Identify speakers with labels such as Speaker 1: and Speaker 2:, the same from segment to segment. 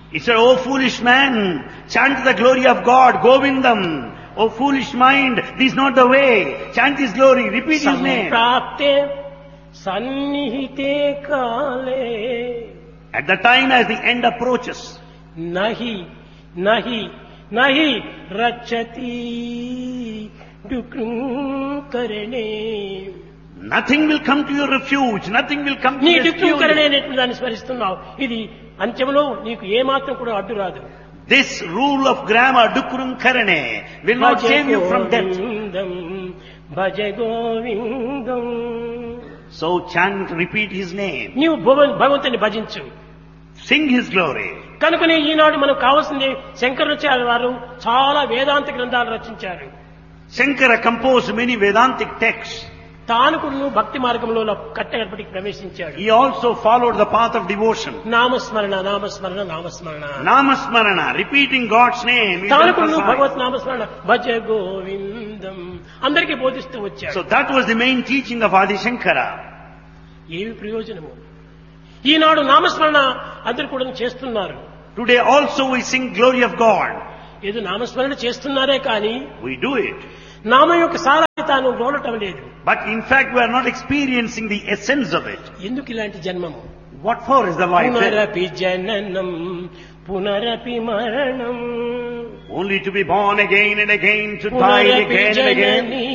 Speaker 1: He said, Oh foolish man, chant the glory of God, Govindam. Oh foolish mind, this is not the way. Chant His glory, repeat His name.
Speaker 2: సంప్రాప్తే సన్నిహితే కాలే
Speaker 1: At the time as the end approaches,
Speaker 2: నహి నహి నహి రచ్చతి డుకృంకరణే
Speaker 1: nothing will come to your refuge, nothing will come to
Speaker 2: నీ
Speaker 1: your
Speaker 2: డుకృంకరణే
Speaker 1: rescue.
Speaker 2: అనేటువంటి దాన్ని స్మరిస్తున్నావు ఇది అంత్యంలో నీకు ఏమాత్రం కూడా అడ్డు రాదు
Speaker 1: This rule of grammar, Dukkurum Karane, will not
Speaker 2: భజ
Speaker 1: save you from death.
Speaker 2: గోవిందం భజ గోవిందం
Speaker 1: So chant, repeat His name,
Speaker 2: నీవు భువ- భగవంతుని భజించు
Speaker 1: sing His glory.
Speaker 2: కనుకనే ఈనాడు మనకు కావాల్సింది శంకరాచార్య వారు చాలా వేదాంత గ్రంథాలు రచించారు
Speaker 1: Shankara composed many Vedantic texts.
Speaker 2: తాను కూడా భక్తి మార్గంలో కట్టగడపటికి ప్రవేశించాడు
Speaker 1: He also followed the path of devotion.
Speaker 2: నామస్మరణ నామస్మరణ నామస్మరణ
Speaker 1: Namasmarana, repeating God's name. is
Speaker 2: తాను కూడా
Speaker 1: emphasized.
Speaker 2: భగవత్ నామస్మరణ భజ గోవిందం అందరికీ బోధిస్తూ వచ్చాడు
Speaker 1: So that was the main teaching of Adi Shankara.
Speaker 2: ఏమి ప్రయోజనము ఈనాడు నామస్మరణ అందరు కూడా చేస్తున్నారు
Speaker 1: Today also we sing glory of God.
Speaker 2: ఏదో నామస్మరణ చేస్తున్నారే కానీ
Speaker 1: We do it.
Speaker 2: నామం యొక్క సారాన్ని తాను రోలటం లేదు
Speaker 1: But in fact we are not experiencing the essence of it.
Speaker 2: ఎందుకు ఇలాంటి జన్మము
Speaker 1: What for is the life? then?
Speaker 2: పునరపి జననం పునరపి మరణం
Speaker 1: Only to be born again and again, to die
Speaker 2: పునరపి
Speaker 1: again and again,
Speaker 2: Janani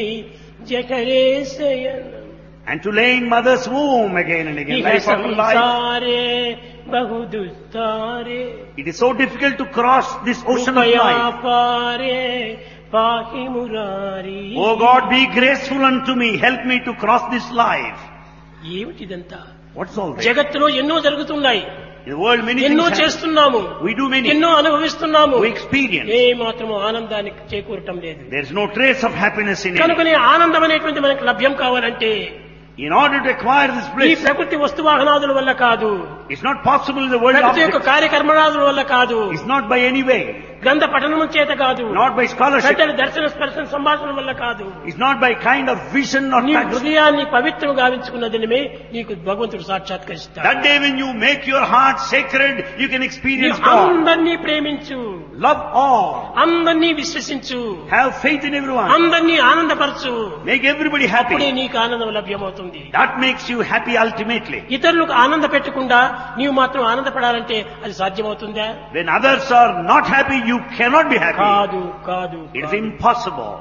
Speaker 2: జఠరే శయనం
Speaker 1: and to lay in mother's womb again and again.
Speaker 2: ఇహ
Speaker 1: Life after life.
Speaker 2: సంసారే బహు దుస్తారే
Speaker 1: It is so difficult to cross this ocean of life.
Speaker 2: కృపయాపారే పాహి Murari
Speaker 1: Oh God, be graceful unto me. Help me to cross this life.
Speaker 2: ఏమిటిదంతా
Speaker 1: What's all this?
Speaker 2: జగత్తులో ఎన్నో జరుగుతున్నాయి
Speaker 1: In the world many
Speaker 2: ఎన్నో
Speaker 1: things happen.
Speaker 2: చేస్తున్నాము
Speaker 1: We do many.
Speaker 2: ఎన్నో అనుభవిస్తున్నాము
Speaker 1: We experience.
Speaker 2: ఏ మాత్రము ఆనందానికి చేకూరటం లేదు
Speaker 1: There is no trace of happiness in it.
Speaker 2: కనుకనే ఆనందం అనేటువంటి మనకు లభ్యం కావాలంటే
Speaker 1: In order to acquire this
Speaker 2: ఈ
Speaker 1: bliss,
Speaker 2: ప్రకృతి వస్తు వాహనాదుల వల్ల కాదు
Speaker 1: it's not possible in the world
Speaker 2: ప్రకృతి యొక్క
Speaker 1: of
Speaker 2: కార్యకర్మణాదుల వల్ల కాదు
Speaker 1: It's not by any way.
Speaker 2: గ్రంథ పఠనం చేత కాదు
Speaker 1: Not by scholarship.
Speaker 2: పెద్దల దర్శన స్పర్శన సంభాషణ వల్ల కాదు
Speaker 1: It's not by kind of vision or
Speaker 2: నీ
Speaker 1: touch.
Speaker 2: హృదయాన్ని పవిత్రం గావించుకున్న దినమే నీకు భగవంతుడు సాక్షాత్కరిస్తాడు
Speaker 1: That day when you make your heart sacred, you can experience
Speaker 2: నీవు
Speaker 1: God.
Speaker 2: అందరినీ ప్రేమించు
Speaker 1: Love all.
Speaker 2: అందరినీ విశ్వసించు
Speaker 1: Have faith in everyone.
Speaker 2: అందరినీ ఆనందపరచు
Speaker 1: Make everybody
Speaker 2: అప్పుడే
Speaker 1: happy.
Speaker 2: నీకు ఆనందం లభ్యమవుతుంది
Speaker 1: That makes you happy ultimately.
Speaker 2: ఇతరులకు ఆనంద పెట్టకుండా నీవు మాత్రం ఆనందపడాలంటే అది సాధ్యమవుతుందా
Speaker 1: When others are not happy, you cannot be happy.
Speaker 2: కాదు కాదు
Speaker 1: It is
Speaker 2: కాదు.
Speaker 1: impossible.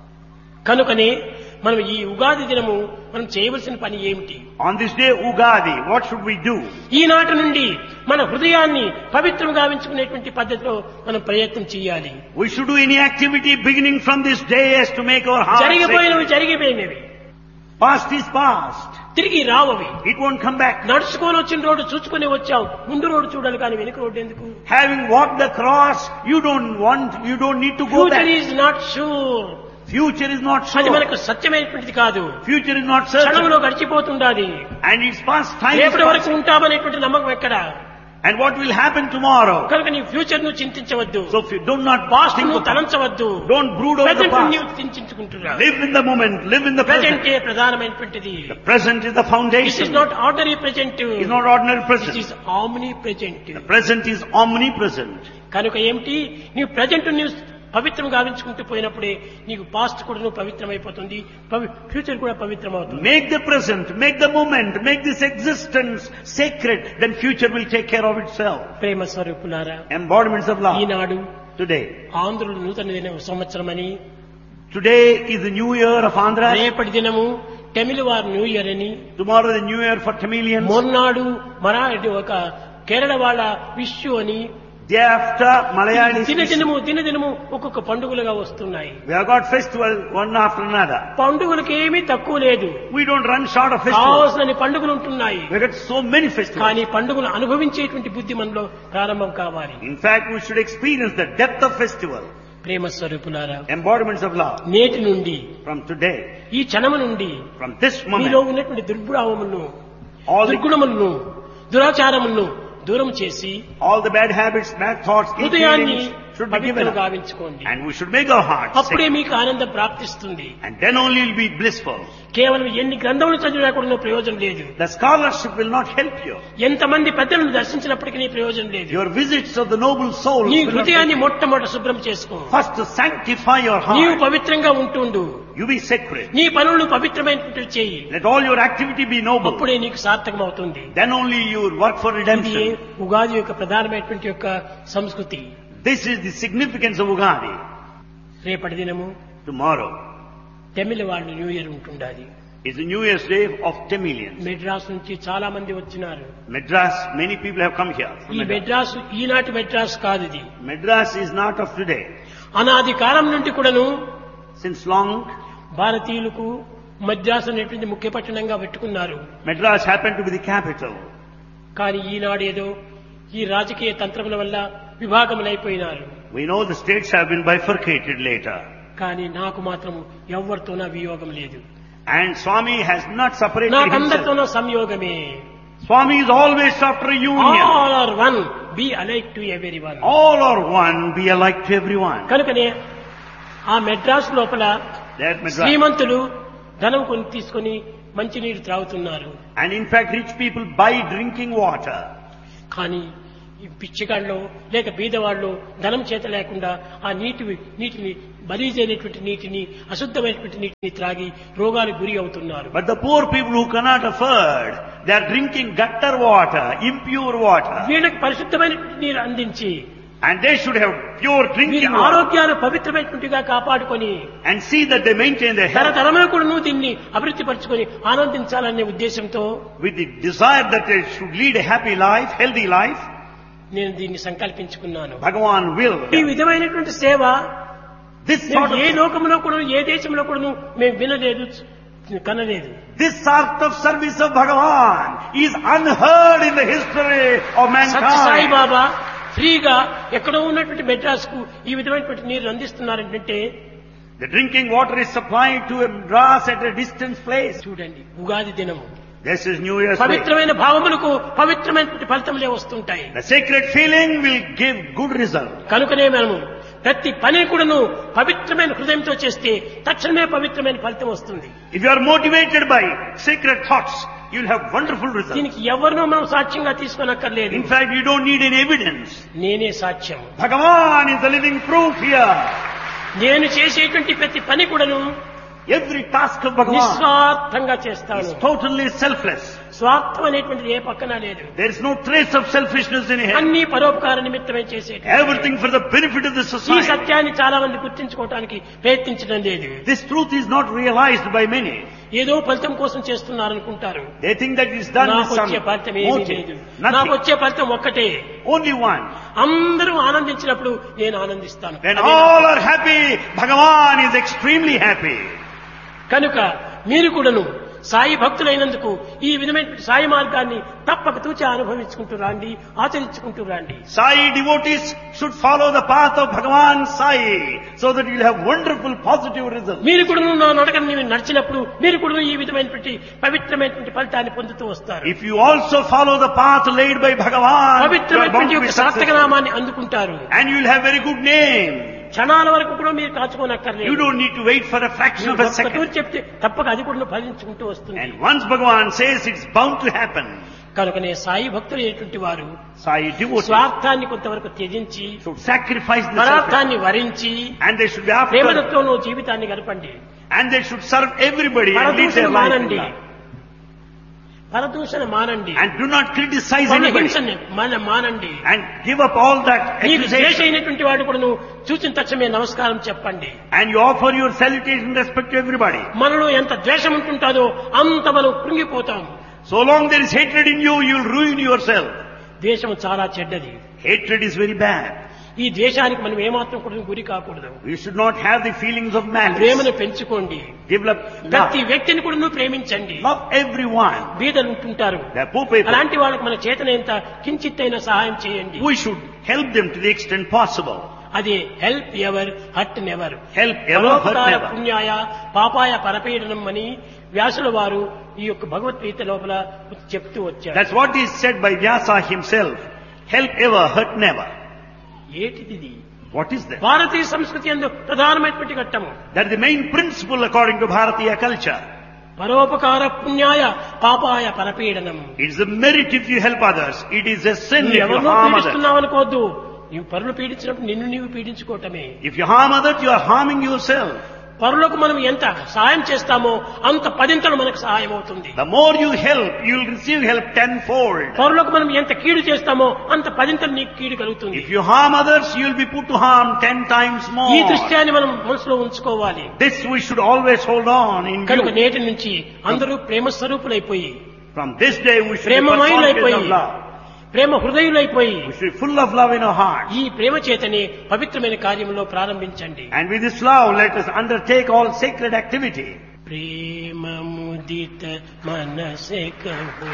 Speaker 2: కనుకనే మనం ఈ ఉగాది దినము మనం చేయవలసిన పని ఏమిటి
Speaker 1: On this day, Ugadi, what should we do?
Speaker 2: ఈనాటి నుండి మన హృదయాన్ని పవిత్రం గావించుకునేటువంటి పద్ధతిలో మనం ప్రయత్నం చేయాలి
Speaker 1: We should do any activity beginning from this day as to make our heart
Speaker 2: జరిగిపోయినవి
Speaker 1: sacred.
Speaker 2: జరిగిపోయినవి
Speaker 1: Past is past.
Speaker 2: తిరిగి రావవి
Speaker 1: It won't come back.
Speaker 2: నడుచుకొని వచ్చిన రోడ్డు చూసుకుని వచ్చావు ముందు రోడ్డు చూడాలి కానీ వెనుక రోడ్డు ఎందుకు
Speaker 1: Having walked the cross, you don't want, you don't need to go
Speaker 2: future
Speaker 1: back.
Speaker 2: Is not sure
Speaker 1: Future is not
Speaker 2: అది
Speaker 1: sure.
Speaker 2: మనకు సత్యమైనటువంటిది కాదు
Speaker 1: Future is not
Speaker 2: క్షణంలో
Speaker 1: certain.
Speaker 2: గడిచిపోతుండాలి
Speaker 1: And it's past time. is
Speaker 2: రేపటి వరకు
Speaker 1: past.
Speaker 2: ఉంటామనేటువంటి నమ్మకం ఎక్కడ
Speaker 1: And what will happen tomorrow?
Speaker 2: కనుక నీ ఫ్యూచర్ నువ్వు చింతించవద్దు
Speaker 1: So if you do not
Speaker 2: past
Speaker 1: think
Speaker 2: నువ్వు
Speaker 1: of
Speaker 2: తలంచవద్దు
Speaker 1: don't brood over the
Speaker 2: present
Speaker 1: past.
Speaker 2: నీవు చింతించుకుంటున్నావు
Speaker 1: Live in the moment, live in the present.
Speaker 2: ప్రజెంటే ప్రధానమైనటువంటిది
Speaker 1: The present is the
Speaker 2: this
Speaker 1: foundation.
Speaker 2: Is not ordinary present
Speaker 1: It's not ordinary
Speaker 2: this
Speaker 1: present.
Speaker 2: Is omnipresent
Speaker 1: The present is omnipresent.
Speaker 2: కనుక ఏమిటి నీవు present నీవు పవిత్రం గావించుకుంటూ పోయినప్పుడే నీకు past కూడా నువ్వు పవిత్రమైపోతుంది future కూడా పవిత్రమవుతుంది
Speaker 1: Make the present, make the moment, make this existence sacred, then future will take care of itself.
Speaker 2: ప్రేమ స్వరూపులారా
Speaker 1: Embodiments of love.
Speaker 2: Eenadu
Speaker 1: Today.
Speaker 2: ఆంధ్రులు నూతన దిన సంవత్సరం అని
Speaker 1: Today is the new year of Andhra.
Speaker 2: రేపటి దినము తమిళ వారు న్యూ ఇయర్ అని
Speaker 1: Tomorrow the new year for Tamilians.
Speaker 2: మొన్నాడు మరాఠీ ఒక కేరళ వాళ్ళ విషు అని
Speaker 1: Day after Malayalis.
Speaker 2: దినదినము దినదినము ఒక్కొక్క పండుగలుగా వస్తున్నాయి
Speaker 1: We have got festival one after another.
Speaker 2: పండుగలకు ఏమీ తక్కువ లేదు
Speaker 1: We don't run short of festivals.
Speaker 2: కావాల్సిన పండుగలు ఉంటున్నాయి
Speaker 1: We got so many festivals.
Speaker 2: కానీ పండుగను అనుభవించేటువంటి బుద్ధి మనలో ప్రారంభం కావాలి
Speaker 1: In fact, we should experience the depth of festival.
Speaker 2: ప్రేమ స్వరూపులారా
Speaker 1: Embodiments of love.
Speaker 2: నేటి నుండి
Speaker 1: From today,
Speaker 2: ఈ క్షణము నుండి
Speaker 1: from this
Speaker 2: మీలో
Speaker 1: moment,
Speaker 2: ఉన్నటువంటి దుర్భావములను
Speaker 1: all the,
Speaker 2: దుర్గుణములను దురాచారములను దూరం చేసి
Speaker 1: all the bad habits, bad thoughts,
Speaker 2: హృదయాన్ని
Speaker 1: ill feelings, should be given
Speaker 2: పవిత్రం
Speaker 1: up.
Speaker 2: గావించుకోండి
Speaker 1: And we should make our hearts
Speaker 2: అప్పుడే
Speaker 1: sacred.
Speaker 2: మీకు ఆనందం ప్రాప్తిస్తుంది
Speaker 1: And then only you'll be blissful.
Speaker 2: కేవలం ఎన్ని గ్రంథములు చదివినా కూడా ప్రయోజనం లేదు
Speaker 1: The scholarship will not help you.
Speaker 2: ఎంతమంది పెద్దలను దర్శించినప్పటికీ నీ ప్రయోజనం లేదు
Speaker 1: Your visits of the noble souls
Speaker 2: నీ
Speaker 1: will not
Speaker 2: హృదయాన్ని
Speaker 1: help you.
Speaker 2: మొట్టమొదట శుభ్రం చేసుకో
Speaker 1: First to sanctify your
Speaker 2: నీవు
Speaker 1: heart.
Speaker 2: పవిత్రంగా ఉంటుండు
Speaker 1: You be sacred.
Speaker 2: నీ పనులు పవిత్రమైనటువంటి చేయి
Speaker 1: Let all your activity be noble.
Speaker 2: అప్పుడే నీకు సార్థకం అవుతుంది
Speaker 1: Then only you will work for
Speaker 2: ఇది
Speaker 1: redemption.
Speaker 2: ఉగాది యొక్క ప్రధానమైనటువంటి యొక్క సంస్కృతి
Speaker 1: This is the significance of Ugadi.
Speaker 2: రేపటి దినము
Speaker 1: Tomorrow
Speaker 2: తమిళ వాళ్ళు న్యూ ఇయర్ ఉంటుండాలి
Speaker 1: is the New Year's Day of Tamilians.
Speaker 2: Madras నుంచి చాలా మంది వచ్చినారు
Speaker 1: Madras, many people have come here. from
Speaker 2: ఈ
Speaker 1: Madras.
Speaker 2: మెడ్రాస్ ఈనాటి మెడ్రాస్ కాదు ఇది
Speaker 1: Madras is not of today.
Speaker 2: అనాది కాలం నుండి కూడాను
Speaker 1: Since long,
Speaker 2: భారతీయులకు మద్రాసు అనేటువంటి ముఖ్య పట్టణంగా పెట్టుకున్నారు
Speaker 1: Madras happened to be the capital.
Speaker 2: కానీ ఈనాడు ఏదో ఈ రాజకీయ తంత్రముల వల్ల విభాగములైపోయినారు
Speaker 1: We know the states have been bifurcated later.
Speaker 2: కానీ నాకు మాత్రం ఎవరితోనా వియోగం లేదు
Speaker 1: And Swami has not separated himself.
Speaker 2: నాకందరితోనూ సంయోగమే
Speaker 1: Swami is always after union.
Speaker 2: All are one be alike to everyone
Speaker 1: All are one, be alike to everyone.
Speaker 2: కనుకనే ఆ మెడ్రాస్ లోపల
Speaker 1: That Madras.
Speaker 2: శ్రీమంతులు ధనం కొని తీసుకొని మంచినీరు త్రాగుతున్నారు
Speaker 1: And in fact, rich people buy drinking water.
Speaker 2: కానీ ఈ పిచ్చిగాళ్ళు లేక బీదవాళ్ళు ధనం చేత లేకుండా ఆ నీటి నీటిని బలీజైనటువంటి నీటిని అశుద్ధమైనటువంటి నీటిని త్రాగి రోగాలకు గురి అవుతున్నారు
Speaker 1: But the poor people who cannot afford, they are drinking gutter water, impure water.
Speaker 2: వీళ్ళకి పరిశుద్ధమైనటువంటి నీరు అందించి
Speaker 1: And they should have pure
Speaker 2: వీరి
Speaker 1: drinking water.
Speaker 2: ఆరోగ్యాలు పవిత్రమైనటువంటిగా కాపాడుకొని
Speaker 1: And see that they maintain their health
Speaker 2: తరతరములు కూడా నువ్వు దీన్ని అభివృద్ధి పరచుకొని ఆనందించాలనే ఉద్దేశంతో
Speaker 1: with the desire that they should lead a happy life, healthy life.
Speaker 2: నేను దీన్ని సంకల్పించుకున్నాను
Speaker 1: Bhagavan will.
Speaker 2: ఈ విధమైనటువంటి సేవ
Speaker 1: This
Speaker 2: నేను
Speaker 1: sort
Speaker 2: ఏ
Speaker 1: of,
Speaker 2: లోకంలో కూడా ఏ దేశంలో కూడా మేము వినలేదు కనలేదు
Speaker 1: this sort of service of Bhagavan is unheard in the history of
Speaker 2: Satya Sai
Speaker 1: mankind.
Speaker 2: బాబా ఫ్రీగా ఎక్కడో ఉన్నటువంటి మెడ్రాస్ కు ఈ విధమైనటువంటి నీరు అందిస్తున్నారంటే
Speaker 1: The drinking water is supplied to a Madras at a distant place.
Speaker 2: చూడండి ఉగాది దినము
Speaker 1: This is New Year's Day.
Speaker 2: పవిత్రమైన భావములకు పవిత్రమైనటువంటి ఫలితములే వస్తుంటాయి
Speaker 1: The sacred feeling will give good result.
Speaker 2: కనుకనే మనము ప్రతి పని కూడాను పవిత్రమైన హృదయంతో చేస్తే తక్షణమే పవిత్రమైన ఫలితం వస్తుంది
Speaker 1: If you are motivated by sacred thoughts, you'll have wonderful results.
Speaker 2: దీనికి ఎవరినో మనం సాక్ష్యంగా తీసుకోనక్కర్లేదు
Speaker 1: In fact, you don't need any evidence.
Speaker 2: నేనే సాక్ష్యం
Speaker 1: Bhagavan is the living proof here.
Speaker 2: నేను చేసేటువంటి ప్రతి పని కూడాను
Speaker 1: Every task of Bhagavan
Speaker 2: నిస్వార్థంగా చేస్తాను
Speaker 1: is totally selfless.
Speaker 2: స్వార్థం అనేటువంటిది ఏ పక్కన లేదు
Speaker 1: There is no trace of selfishness in it.
Speaker 2: అన్ని పరోపకార నిమిత్తమే చేసే
Speaker 1: Everything for the benefit of the
Speaker 2: ఈ
Speaker 1: society.
Speaker 2: సత్యాన్ని చాలా మంది గుర్తించుకోవటానికి ప్రయత్నించడం లేదు
Speaker 1: This truth is not realized by many.
Speaker 2: ఏదో ఫలితం కోసం చేస్తున్నారనుకుంటారు
Speaker 1: They think that it's done with
Speaker 2: నాకు
Speaker 1: some
Speaker 2: వచ్చే ఫలితం ఏమీ
Speaker 1: motive.
Speaker 2: లేదు నాకు
Speaker 1: Nothing.
Speaker 2: వచ్చే ఫలితం ఒక్కటే
Speaker 1: Only one.
Speaker 2: అందరూ ఆనందించినప్పుడు నేను ఆనందిస్తాను
Speaker 1: When
Speaker 2: అదే నా
Speaker 1: all are happy, Bhagavan is extremely happy.
Speaker 2: కనుక మీరు కూడాను సాయి భక్తులైనందుకు ఈ విధమైన సాయి మార్గాన్ని తప్పక తూచి అనుభవించుకుంటూ రాండి ఆచరించుకుంటూ రాండి
Speaker 1: Sai devotees should follow the path of Bhagavan Sai so that you'll have wonderful positive results.
Speaker 2: మీరు కూడా నా నడకని మీరు నడిచినప్పుడు మీరు కూడా ఈ విధమైనటువంటి పవిత్రమైనటువంటి ఫలితాన్ని పొందుతూ వస్తారు
Speaker 1: If you also follow the path laid by Bhagavan, you are bound
Speaker 2: పవిత్రమైనటువంటి
Speaker 1: to be
Speaker 2: యొక్క సార్థక
Speaker 1: successful.
Speaker 2: నామాన్ని అందుకుంటారు
Speaker 1: And you'll have very good name.
Speaker 2: క్షణాల వరకు కూడా మీరు
Speaker 1: You
Speaker 2: కాచుకోనక్కర్లేదు
Speaker 1: don't need to wait for a fraction of a
Speaker 2: ఒక్క తూరి
Speaker 1: second.
Speaker 2: చెప్తే తప్పక అది కూడా ఫలించుకుంటూ వస్తుంది
Speaker 1: And once Bhagavan says it's bound to happen,
Speaker 2: కనుకనే సాయి భక్తులు అనేటువంటి వారు
Speaker 1: Sai devotees
Speaker 2: స్వార్థాన్ని కొంతవరకు త్యజించి
Speaker 1: should sacrifice the self
Speaker 2: పదార్థాన్ని వరించి
Speaker 1: and they should be after
Speaker 2: ప్రేమతత్వంలో జీవితాన్ని గడపండి
Speaker 1: and they should serve everybody and lead
Speaker 2: పరదూషణ
Speaker 1: their life in
Speaker 2: మానండి
Speaker 1: love.
Speaker 2: పరదూషణ మానండి
Speaker 1: And do not criticize anybody
Speaker 2: హింసని మన మానండి
Speaker 1: and give up all that
Speaker 2: నీకు ద్వేష
Speaker 1: accusation.
Speaker 2: అయినటువంటి వాడు కూడా నువ్వు చూచిన తక్షణమే నమస్కారం చెప్పండి
Speaker 1: And you offer your salutation and respect to everybody.
Speaker 2: మనలో ఎంత ద్వేషం ఉంటుంటాదో అంత మనం కృంగిపోతాం
Speaker 1: So long there is hatred in you, you'll ruin yourself.
Speaker 2: ద్వేషం చాలా చెడ్డది
Speaker 1: Hatred is very bad.
Speaker 2: ఈ ద్వేషానికి మనం ఏమాత్రం కూడా గురి కాకూడదు
Speaker 1: You should not have the feelings of malice.
Speaker 2: ప్రేమను పెంచుకోండి
Speaker 1: Develop
Speaker 2: ప్రతి
Speaker 1: love.
Speaker 2: వ్యక్తిని కూడా నువ్వు ప్రేమించండి
Speaker 1: Love everyone.
Speaker 2: బీదలు ఉంటుంటారు
Speaker 1: They are poor people.
Speaker 2: అలాంటి వాళ్ళకి మన చేతనైనంత కించిత్తైన సహాయం చేయండి
Speaker 1: We should help them to the extent possible.
Speaker 2: అది help ever hurt never
Speaker 1: Help ever, hurt
Speaker 2: పరోపకార
Speaker 1: never.
Speaker 2: పుణ్యాయ పాపాయ పరపీడనం అని వ్యాసుల వారు ఈ యొక్క భగవద్గీత లోపల చెప్తూ వచ్చారు
Speaker 1: That's what is said by Vyasa himself. Help ever, hurt never.
Speaker 2: ఏటిది ఇది?
Speaker 1: What is that?
Speaker 2: భారతీయ సంస్కృతి ఎందు ప్రధానమైనటువంటి ఘట్టము
Speaker 1: That is the main principle according to Bharatiya culture.
Speaker 2: పరోపకార పుణ్యాయ పాపాయ పరపీడనం
Speaker 1: It is a merit if you help others. It is a sin
Speaker 2: నువ్వు
Speaker 1: if you
Speaker 2: ఎవరినో
Speaker 1: harm others.
Speaker 2: పీడిస్తున్నావు అనుకోవద్దు నీవు పరులు పీడించినప్పుడు నిన్ను నీవు పీడించుకోవటమే
Speaker 1: If you harm others, you are harming yourself.
Speaker 2: పరులకు మనం ఎంత సహాయం చేస్తామో అంత పదింతలు మనకు సహాయం అవుతుంది
Speaker 1: The more you help, you will receive help tenfold.
Speaker 2: పరులకు మనం ఎంత కీడు చేస్తామో అంత పదింతలు నీకు కీడు కలుగుతుంది
Speaker 1: If you harm others, you will be put to harm ten times
Speaker 2: ఈ
Speaker 1: more.
Speaker 2: దృశ్యాన్ని మనం మనసులో ఉంచుకోవాలి
Speaker 1: This we should always hold on in
Speaker 2: కనుక
Speaker 1: view.
Speaker 2: నేటి నుంచి అందరూ ప్రేమ స్వరూపులైపోయి
Speaker 1: From this day we should be
Speaker 2: ప్రేమమయులైపోయి
Speaker 1: personification of love.
Speaker 2: Prema హృదయులైపోయి
Speaker 1: We should be full of love in our heart.
Speaker 2: ఈ ప్రేమ చేతనే పవిత్రమైన కార్యంలో ప్రారంభించండి
Speaker 1: And with this love, let us undertake all sacred activity.
Speaker 2: ప్రేమ ముదిత మనసే కహో